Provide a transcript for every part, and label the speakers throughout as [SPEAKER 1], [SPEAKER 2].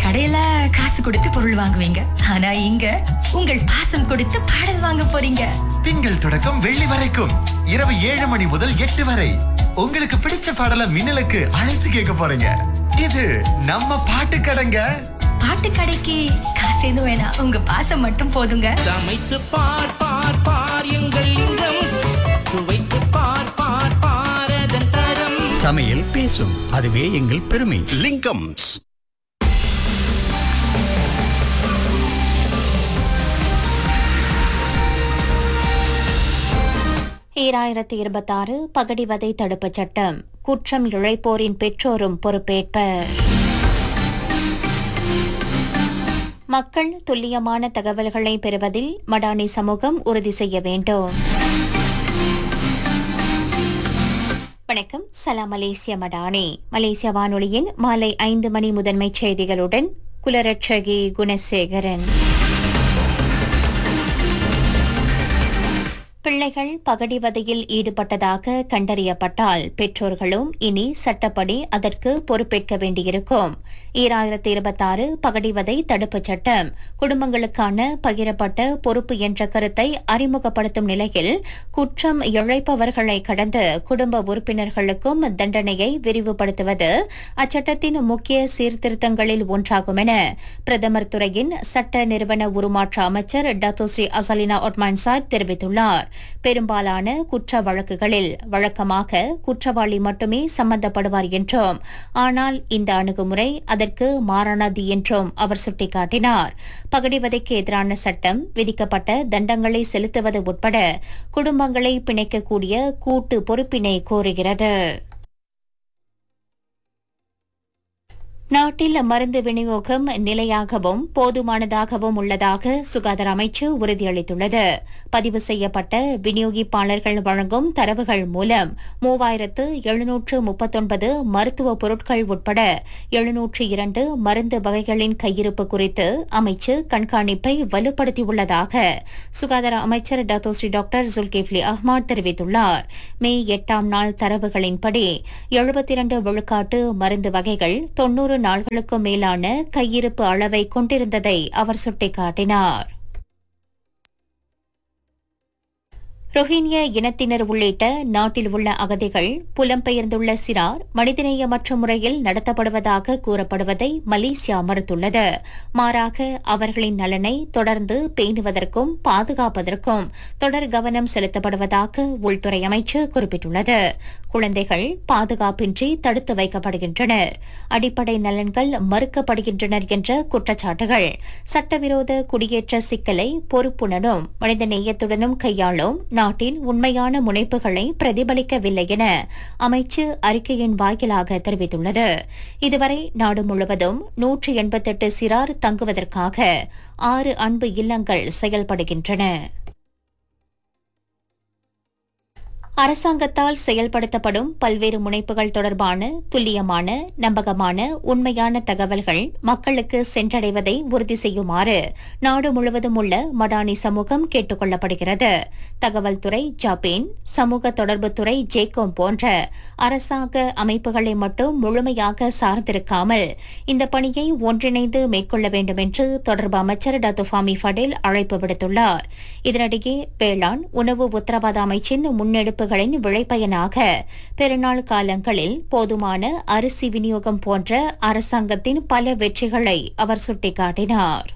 [SPEAKER 1] கடையில காசு கொடுத்து பொருள் வாங்குவீங்க ஆனா இங்க உங்கள் பாசம் கொடுத்து பாடல் வாங்க போறீங்க
[SPEAKER 2] திங்கள் தொடக்கம் வெள்ளி வரைக்கும் இரவு ஏழு மணி முதல் எட்டு வரை உங்களுக்கு பிடிச்ச பாடல மின்னலுக்கு அழைத்து கேட்க போறீங்க இது நம்ம பாட்டு கடைங்க
[SPEAKER 1] பாட்டு கடைக்கு காசு எதுவும் வேணாம் உங்க பாசம் மட்டும் போதுங்க
[SPEAKER 3] சமைத்து பார் பார் பார் எங்கள் லிங்கம் சுவைத்து பார் பார் பாரதன் தரம்
[SPEAKER 4] சமையல் பேசும் அதுவே எங்கள் பெருமை
[SPEAKER 5] லிங்கம்ஸ்
[SPEAKER 6] ஈராயிரத்தி இருபத்தாறு பகடிவதை தடுப்புச் சட்டம் குற்றம் இழைப்போரின் பெற்றோரும் பொறுப்பேற்பர் மக்கள் துல்லியமான தகவல்களை பெறுவதில் மடானி சமூகம் உறுதி செய்ய வேண்டும் வணக்கம் சலாம் மலேசிய மடானி மலேசிய வானொலியின் மாலை ஐந்து மணி முதன்மைச் செய்திகளுடன் குலரட்சகி குணசேகரன் பிள்ளைகள் பகடிவதையில் ஈடுபட்டதாக கண்டறியப்பட்டால் பெற்றோர்களும் இனி சட்டப்படி அதற்கு பொறுப்பேற்க வேண்டியிருக்கும் ஈராயிரத்தி இருபத்தாறு பகடிவதை தடுப்புச் சட்டம் குடும்பங்களுக்கான பகிரப்பட்ட பொறுப்பு என்ற கருத்தை அறிமுகப்படுத்தும் நிலையில் குற்றம் இழைப்பவர்களை கடந்து குடும்ப உறுப்பினர்களுக்கும் தண்டனையை விரிவுபடுத்துவது அச்சட்டத்தின் முக்கிய சீர்திருத்தங்களில் ஒன்றாகும் என பிரதமர் துறையின் சட்ட நிறுவன உருமாற்ற அமைச்சர் டத்தோஸ்ரீ அசலினா ஒட்மான்சாட் தெரிவித்துள்ளார் பெரும்பாலான குற்ற வழக்குகளில் வழக்கமாக குற்றவாளி மட்டுமே சம்பந்தப்படுவார் என்றும் ஆனால் இந்த அணுகுமுறை அதற்கு மாறானது என்றும் அவர் சுட்டிக்காட்டினார் பகடிவதைக்கு எதிரான சட்டம் விதிக்கப்பட்ட தண்டங்களை செலுத்துவது உட்பட குடும்பங்களை பிணைக்கக்கூடிய கூட்டு பொறுப்பினை கோருகிறது நாட்டில் மருந்து விநியோகம் நிலையாகவும் போதுமானதாகவும் உள்ளதாக சுகாதார அமைச்சு உறுதியளித்துள்ளது பதிவு செய்யப்பட்ட விநியோகிப்பாளர்கள் வழங்கும் தரவுகள் மூலம் மூவாயிரத்து எழுநூற்று முப்பத்தொன்பது மருத்துவ பொருட்கள் உட்பட எழுநூற்று இரண்டு மருந்து வகைகளின் கையிருப்பு குறித்து அமைச்சு கண்காணிப்பை வலுப்படுத்தியுள்ளதாக சுகாதார அமைச்சர் டத்தோஸ்ரீ டாக்டர் ஜுல்கிஃப்லி அஹ்மத் தெரிவித்துள்ளார் மே எட்டாம் நாள் தரவுகளின்படி எழுபத்தி இரண்டு விழுக்காட்டு மருந்து வகைகள் தொன்னூறு நாள்களுக்கும் மேலான கையிருப்பு அளவை கொண்டிருந்ததை அவர் சுட்டிக்காட்டினார் ரோஹிங்கிய இனத்தினர் உள்ளிட்ட நாட்டில் உள்ள அகதிகள் புலம்பெயர்ந்துள்ள சிறார் மனிதநேயமற்ற முறையில் நடத்தப்படுவதாக கூறப்படுவதை மலேசியா மறுத்துள்ளது மாறாக அவர்களின் நலனை தொடர்ந்து பேணுவதற்கும் பாதுகாப்பதற்கும் தொடர் கவனம் செலுத்தப்படுவதாக உள்துறை அமைச்சு குறிப்பிட்டுள்ளது குழந்தைகள் பாதுகாப்பின்றி தடுத்து வைக்கப்படுகின்றனர் அடிப்படை நலன்கள் மறுக்கப்படுகின்றனர் என்ற குற்றச்சாட்டுகள் சட்டவிரோத குடியேற்ற சிக்கலை பொறுப்புடனும் மனிதநேயத்துடனும் கையாளும் நாட்டின் உண்மையான முனைப்புகளை பிரதிபலிக்கவில்லை என அமைச்சு அறிக்கையின் வாயிலாக தெரிவித்துள்ளது இதுவரை நாடு முழுவதும் நூற்று எண்பத்தெட்டு சிறார் தங்குவதற்காக ஆறு அன்பு இல்லங்கள் செயல்படுகின்றன அரசாங்கத்தால் செயல்படுத்தப்படும் பல்வேறு முனைப்புகள் தொடர்பான துல்லியமான நம்பகமான உண்மையான தகவல்கள் மக்களுக்கு சென்றடைவதை உறுதி செய்யுமாறு நாடு முழுவதும் உள்ள மடானி சமூகம் கேட்டுக் கொள்ளப்படுகிறது தகவல் துறை ஜாபேன் சமூக தொடர்புத்துறை ஜேகோம் போன்ற அரசாங்க அமைப்புகளை மட்டும் முழுமையாக சார்ந்திருக்காமல் இந்த பணியை ஒன்றிணைந்து மேற்கொள்ள வேண்டும் என்று தொடர்பு அமைச்சர் டத்துஃபாமி ஃபடேல் அழைப்பு விடுத்துள்ளார் இதனிடையே வேளாண் உணவு உத்தரவாத அமைச்சின் முன்னெடுப்புகளின் விளைபயனாக பெருநாள் காலங்களில் போதுமான அரிசி விநியோகம் போன்ற அரசாங்கத்தின் பல வெற்றிகளை அவர் சுட்டிக்காட்டினார்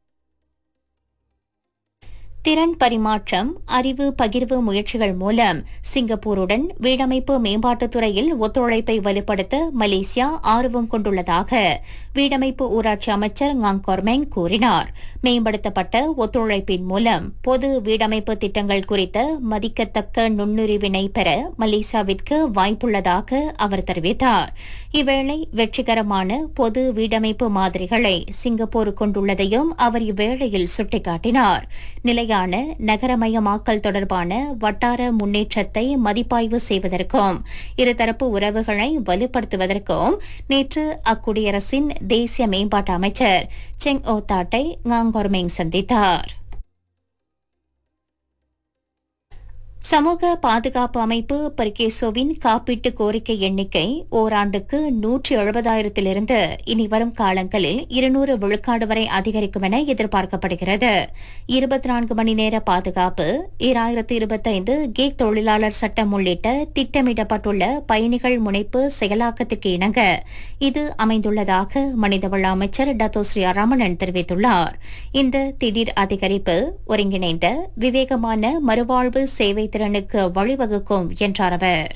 [SPEAKER 6] திறன் பரிமாற்றம் அறிவு பகிர்வு முயற்சிகள் மூலம் சிங்கப்பூருடன் வீடமைப்பு மேம்பாட்டுத் துறையில் ஒத்துழைப்பை வலுப்படுத்த மலேசியா ஆர்வம் கொண்டுள்ளதாக வீடமைப்பு ஊராட்சி அமைச்சர் ngaங் கொர்மெங் கூறினார் மேம்படுத்தப்பட்ட ஒத்துழைப்பின் மூலம் பொது வீடமைப்பு திட்டங்கள் குறித்த மதிக்கத்தக்க நுண்ணுரிவினை பெற மலேசியாவிற்கு வாய்ப்புள்ளதாக அவர் தெரிவித்தார் இவ்வேளை வெற்றிகரமான பொது வீடமைப்பு மாதிரிகளை சிங்கப்பூர் கொண்டுள்ளதையும் அவர் இவ்வேளையில் சுட்டிக்காட்டினார் நிலையான நகரமயமாக்கல் தொடர்பான வட்டார முன்னேற்றத்தை மதிப்பாய்வு செய்வதற்கும் இருதரப்பு உறவுகளை வலுப்படுத்துவதற்கும் நேற்று அக்குடியரசின் தேசிய மேம்பாட்டு அமைச்சர் செங் ஓ தாட்டை ngaங் கொர்மெங் சந்தித்தார் சமூக பாதுகாப்பு அமைப்பு பர்கேசோவின் காப்பீட்டு கோரிக்கை எண்ணிக்கை ஓராண்டுக்கு நூற்றி எழுபதாயிரத்திலிருந்து இனி வரும் காலங்களில் இருநூறு விழுக்காடு வரை அதிகரிக்கும் என எதிர்பார்க்கப்படுகிறது இருபத்தி நான்கு மணி நேர பாதுகாப்பு ஈராயிரத்து இருபத்தைந்து கேக் தொழிலாளர் சட்டம் உள்ளிட்ட திட்டமிடப்பட்டுள்ள பயணிகள் முனைப்பு செயலாக்கத்திற்கு இணங்க இது அமைந்துள்ளதாக மனிதவள அமைச்சர் டத்தோஸ்ரீ ரமணன் தெரிவித்துள்ளார் இந்த திடீர் அதிகரிப்பு ஒருங்கிணைந்த விவேகமான மறுவாழ்வு சேவை திறனுக்கு வழிவகுக்கும் என்றார் அவர்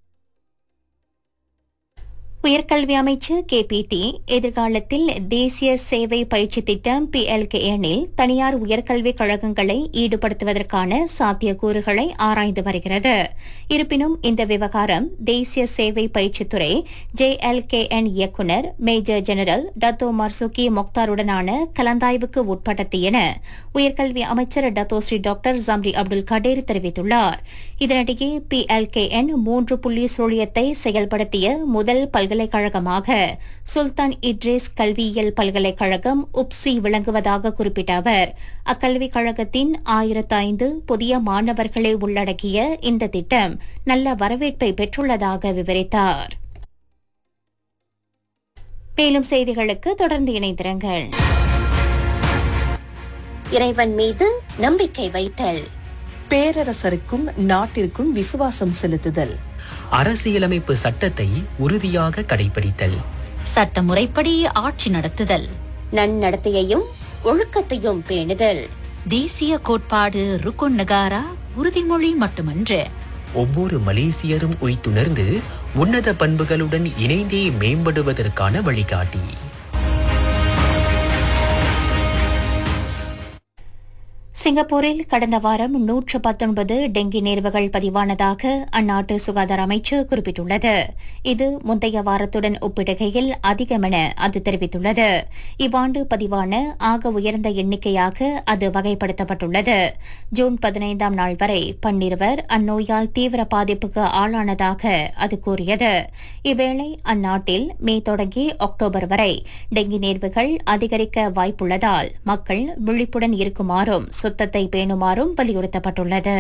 [SPEAKER 6] உயர்கல்வி அமைச்சு கேபிடி எதிர்காலத்தில் தேசிய சேவை பயிற்சி திட்டம் பிஎல்கேஎனில் தனியார் உயர்கல்விக் கழகங்களை ஈடுபடுத்துவதற்கான சாத்தியக்கூறுகளை ஆராய்ந்து வருகிறது இருப்பினும் இந்த விவகாரம் தேசிய சேவை பயிற்சித்துறை ஜேஎல்கேஎன் இயக்குநர் மேஜர் ஜெனரல் டத்தோ மர்சுகி மொக்தாருடனான கலந்தாய்வுக்கு உட்பட்டது என உயர்கல்வி அமைச்சர் Dato Sri doctor Zambry Abdul Kadir தெரிவித்துள்ளார் இதனிடையே பிஎல்கேஎன் மூன்று புள்ளி சுழியத்தை செயல்படுத்திய முதல் பல்கலைக்கழகமாக சுல்தான் இட்ரிஸ் கல்வியியல் பல்கலைக்கழகம் உப்சி விளங்குவதாக குறிப்பிட்ட அவர் அக்கல்விக் கழகத்தின் ஆயிரத்து ஐந்து புதிய மாணவர்களை உள்ளடக்கிய இந்த திட்டம் நல்ல வரவேற்பை பெற்றுள்ளதாக விவரித்தார் மேலும் செய்திகளுக்கு தொடர்ந்து இணைந்திருங்கள் இறைவன் மீது நம்பிக்கை வைத்தல்
[SPEAKER 5] பேரரசருக்கும் நாட்டிற்கும் விசுவாசம் செலுத்துதல்
[SPEAKER 7] அரசியலமைப்பு சட்டத்தை உறுதியாக கடைபிடித்தல்
[SPEAKER 1] சட்டமுறைப்படி ஆட்சி நடத்துதல்
[SPEAKER 6] நன்னடத்தையையும் ஒழுக்கத்தையும் பேணுதல்
[SPEAKER 1] தேசிய கோட்பாடு ருக்குன் நகாரா உறுதிமொழி மட்டுமன்று
[SPEAKER 7] ஒவ்வொரு மலேசியரும் உய்த்துணர்ந்து உன்னத பண்புகளுடன் இணைந்தே மேம்படுவதற்கான வழிகாட்டி
[SPEAKER 6] சிங்கப்பூரில் கடந்த வாரம் நூற்று பத்தொன்பது டெங்கி நேர்வுகள் பதிவானதாக அந்நாட்டு சுகாதார அமைச்சு குறிப்பிட்டுள்ளது இது முந்தைய வாரத்துடன் ஒப்பிடுகையில் அதிகம் என அது தெரிவித்துள்ளது இவ்வாண்டு பதிவான ஆக உயர்ந்த எண்ணிக்கையாக அது வகைப்படுத்தப்பட்டுள்ளது ஜூன் பதினைந்தாம் நாள் வரை பன்னிருவர் அந்நோயால் தீவிர பாதிப்புக்கு ஆளானதாக அது கூறியது இவ்வேளை அந்நாட்டில் மே தொடங்கி அக்டோபர் வரை டெங்கி நேர்வுகள் அதிகரிக்க வாய்ப்புள்ளதால் மக்கள் விழிப்புடன் இருக்குமாறும் சுத்தத்தை பேணுமாறும் வலியுறுத்தப்பட்டுள்ளது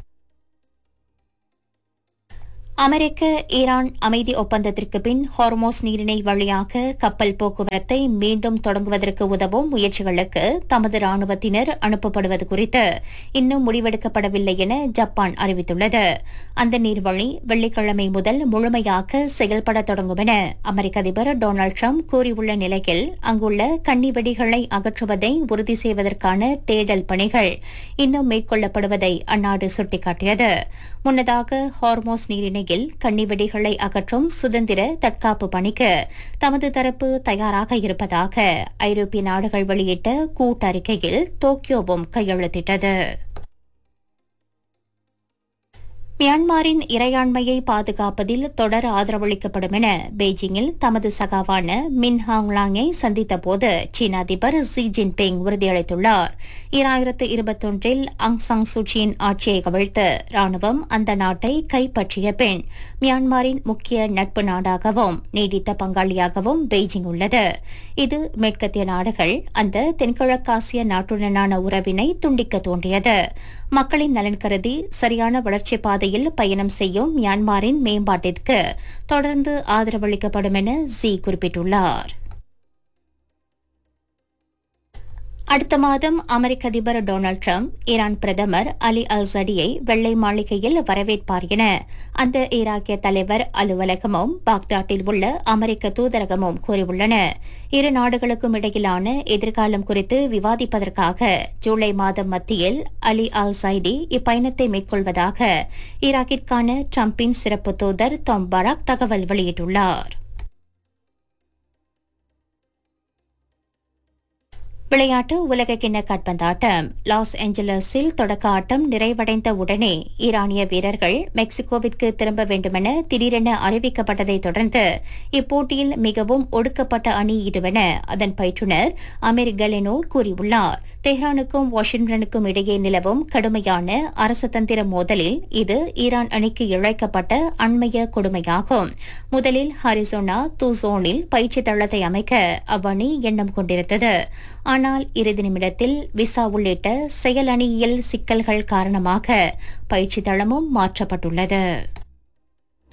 [SPEAKER 6] அமெரிக்க ஈரான் அமைதி ஒப்பந்தத்திற்கு பின் ஹார்மோஸ் நீரிணை வழியாக கப்பல் போக்குவரத்தை மீண்டும் தொடங்குவதற்கு உதவும் முயற்சிகளுக்கு தமது ராணுவத்தினர் அனுப்பப்படுவது குறித்து இன்னும் முடிவெடுக்கப்படவில்லை என ஜப்பான் அறிவித்துள்ளது அந்த நீர்வழி வெள்ளிக்கிழமை முதல் முழுமையாக செயல்பட தொடங்கும் என அமெரிக்க அதிபர் டொனால்டு ட்ரம்ப் கூறியுள்ள நிலையில் அங்குள்ள கன்னி வெடிகளை அகற்றுவதை உறுதி செய்வதற்கான தேடல் பணிகள் இன்னும் மேற்கொள்ளப்படுவதை அந்நாடு சுட்டிக்காட்டியது முன்னதாக ஹார்மோஸ் நீரிணையில் கன்னிவெடிகளை அகற்றும் சுதந்திர தற்காப்பு பணிக்கு தமது தரப்பு தயாராக இருப்பதாக ஐரோப்பிய நாடுகள் வெளியிட்ட கூட்டறிக்கையில் டோக்கியோவும் கையெழுத்திட்டது மியான்மரின் இறையாண்மையை பாதுகாப்பதில் தொடர் ஆதரவளிக்கப்படும் என பெய்ஜிங்கில் தமது சகாவான மின் ஹாங்லாங்கை சந்தித்த போது சீன அதிபர் ஜி ஜின்பிங் உறுதியளித்துள்ளார் இராயிரத்து இருபத்தொன்றில் அங் சாங் சூச்சியின் ஆட்சியை கவிழ்த்து ராணுவம் அந்த நாட்டை கைப்பற்றிய பின் மியான்மரின் முக்கிய நட்பு நாடாகவும் நீடித்த பங்காளியாகவும் பெய்ஜிங் உள்ளது இது மேற்கத்திய நாடுகள் அந்த தென்கிழக்காசிய நாட்டுடனான உறவினை துண்டிக்க தோன்றியது மக்களின் நலன் கருதி சரியான வளர்ச்சி பாதையில் பயணம் செய்யும் மியான்மரின் மேம்பாட்டிற்கு தொடர்ந்து ஆதரவளிக்கப்படும் என ஜி குறிப்பிட்டுள்ளார் அடுத்த மாதம் அமெரிக்க அதிபர் டொனால்டு ட்ரம்ப் ஈரான் பிரதமர் அலி அல் சடியை வெள்ளை மாளிகையில் வரவேற்பார் என அந்த ஈராக்கிய தலைவர் அலுவலகமும் பாக்தாட்டில் உள்ள அமெரிக்க தூதரகமும் கூறியுள்ளன இரு நாடுகளுக்கும் இடையிலான எதிர்காலம் குறித்து விவாதிப்பதற்காக ஜூலை மாதம் மத்தியில் அலி அல் சைடி இப்பயணத்தை மேற்கொள்வதாக ஈராக்கிற்கான ட்ரம்பின் சிறப்பு தூதர் டாம் பராக் தகவல் வெளியிட்டுள்ளார் விளையாட்டு உலகக்கிண்ண காற்பந்தாட்டம் லாஸ் ஏஞ்சலஸில் தொடக்க ஆட்டம் நிறைவடைந்த உடனே ஈரானிய வீரர்கள் மெக்சிகோவிற்கு திரும்ப வேண்டுமென திடீரென அறிவிக்கப்பட்டதை தொடர்ந்து இப்போட்டியில் மிகவும் ஒடுக்கப்பட்ட அணி இதுவென அதன் பயிற்றுநர் அமீர் கலெனோ கூறியுள்ளார் தெஹ்ரானுக்கும் வாஷிங்டனுக்கும் இடையே நிலவும் கடுமையான அரசதந்திர மோதலில் இது ஈரான் அணிக்கு இழைக்கப்பட்ட அண்மைய கொடுமையாகும் முதலில் ஹரிசோனா தூசோனில் பயிற்சி தளத்தை அமைக்க அவ்வணி எண்ணம் கொண்டிருந்தது ஆனால் ஆனால் இறுதி நிமிடத்தில் விசா உள்ளிட்ட செயலணியியல் சிக்கல்கள் காரணமாக பயிற்சி தளமும் மாற்றப்பட்டுள்ளது